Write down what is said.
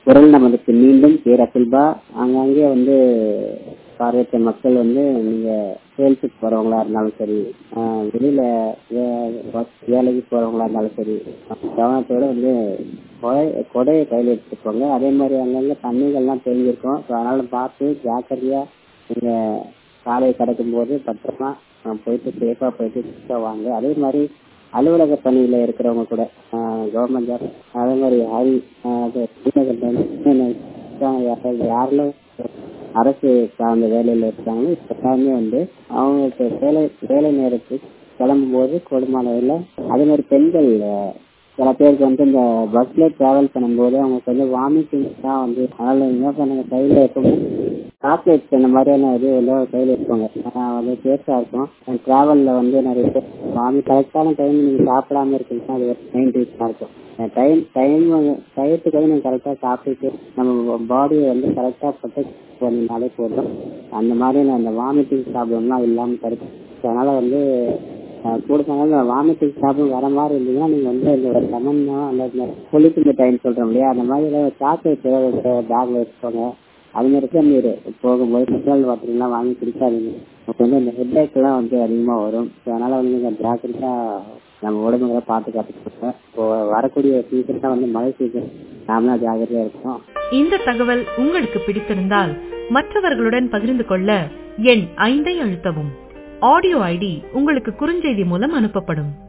குரல் நமதுக்கு மீண்டும் பேர் அகில்பா அங்கங்கே வந்து பார்வையற்ற மக்கள் வந்து நீங்க சேல்ஸுக்கு போறவங்களா இருந்தாலும் சரி ஆஹ் வெளியில வே- work வேலைக்கு போறவங்களா இருந்தாலும் சரி கவனத்தோட வந்து கொடை கொடையை கையில் எடுத்துட்டு போங்க அதே மாதிரி அங்கங்க தண்ணிகள்லாம் தேங்கியிருக்கும் ஸோ அதனால பார்த்து ஜாக்கிரதையா நீங்க சாலையை கடக்கும் போது பத்திரமா ஆஹ் போயிட்டு சேஃபா போயிட்டு safe ஆ வாங்க அதே மாதிரி அலுவலக பணியில இருக்கிறவங்க கூட கவர்மெண்ட் ஜாப் அதே மாதிரி ஹரி யாரெல்லாம் அரசு சார்ந்த வேலையில இருக்காங்களோ எல்லாருமே வந்து அவங்களுக்கு வேலை வேலை நேரத்துக்கு கிளம்பும் போது கொடுமான இல்லை அதே மாதிரி பெண்கள் அஹ், சில பேருக்கு வந்து இந்த பஸ்ல டிராவல் பண்ணும்போது அவங்களுக்கு வந்து வாமிட்டிங் தான் வந்து அதனால என்ன பண்ணுங்க கையில எப்பவுமே சாக்லேட்ஸ் இந்த மாதிரியான இது எல்லாம் கையில எடுப்பாங்க ஆனா வந்து டேஸ்டா இருக்கும் டிராவல்ல வந்து நிறைய பேர் வாமி கரெக்டான டைம் நீங்க சாப்பிடாம இருக்கீங்கன்னா அது ஒரு மெயின் ரீசனா இருக்கும் டைம் டைம் டயத்துக்கு வந்து நீங்க கரெக்டா சாப்பிட்டுட்டு நம்ம பாடியை வந்து கரெக்டா ப்ரொடெக்ட் பண்ணினாலே போதும் அந்த மாதிரியான அந்த வாமிட்டிங் ப்ராப்ளம்லாம் இல்லாம தடுக்கும் அதனால வந்து அஹ், கூட சொன்னாலும் வாமிட்டிங் ப்ராப்ளம் வர மாதிரி இருந்தீங்கன்னா நீங்க வந்து இந்த ஒரு லெமனோ அல்லது கொலிக்கு டைம் சொல்றோம் இல்லையா அந்த மாதிரி ஏதாவது சாக்லேட் பேக்ல வச்சுக்கோங்க அது மாதிரி தான் நீர் போகும்போது மினரல் வாட்டர்லாம் வாங்கி குடிக்காதீங்க அப்போ வந்து இந்த ஹெட்ஏக் எல்லாம் வந்து அதிகமா வரும் ஸோ அதனால வந்து நீங்க ஜாக்கிரதா நம்ம உடம்புகளை பார்த்து காத்துக்கோங்க இப்போ வரக்கூடிய சீசன் தான் வந்து மழை சீசன் நாம தான் ஜாக்கிரதையா இருக்கணும் இந்த தகவல் உங்களுக்கு பிடித்திருந்தால் மற்றவர்களுடன் பகிர்ந்து கொள்ள எண் ஐந்தை அழுத்தவும் ஆடியோ ஐடி உங்களுக்கு குறுஞ்செய்தி மூலம் அனுப்பப்படும்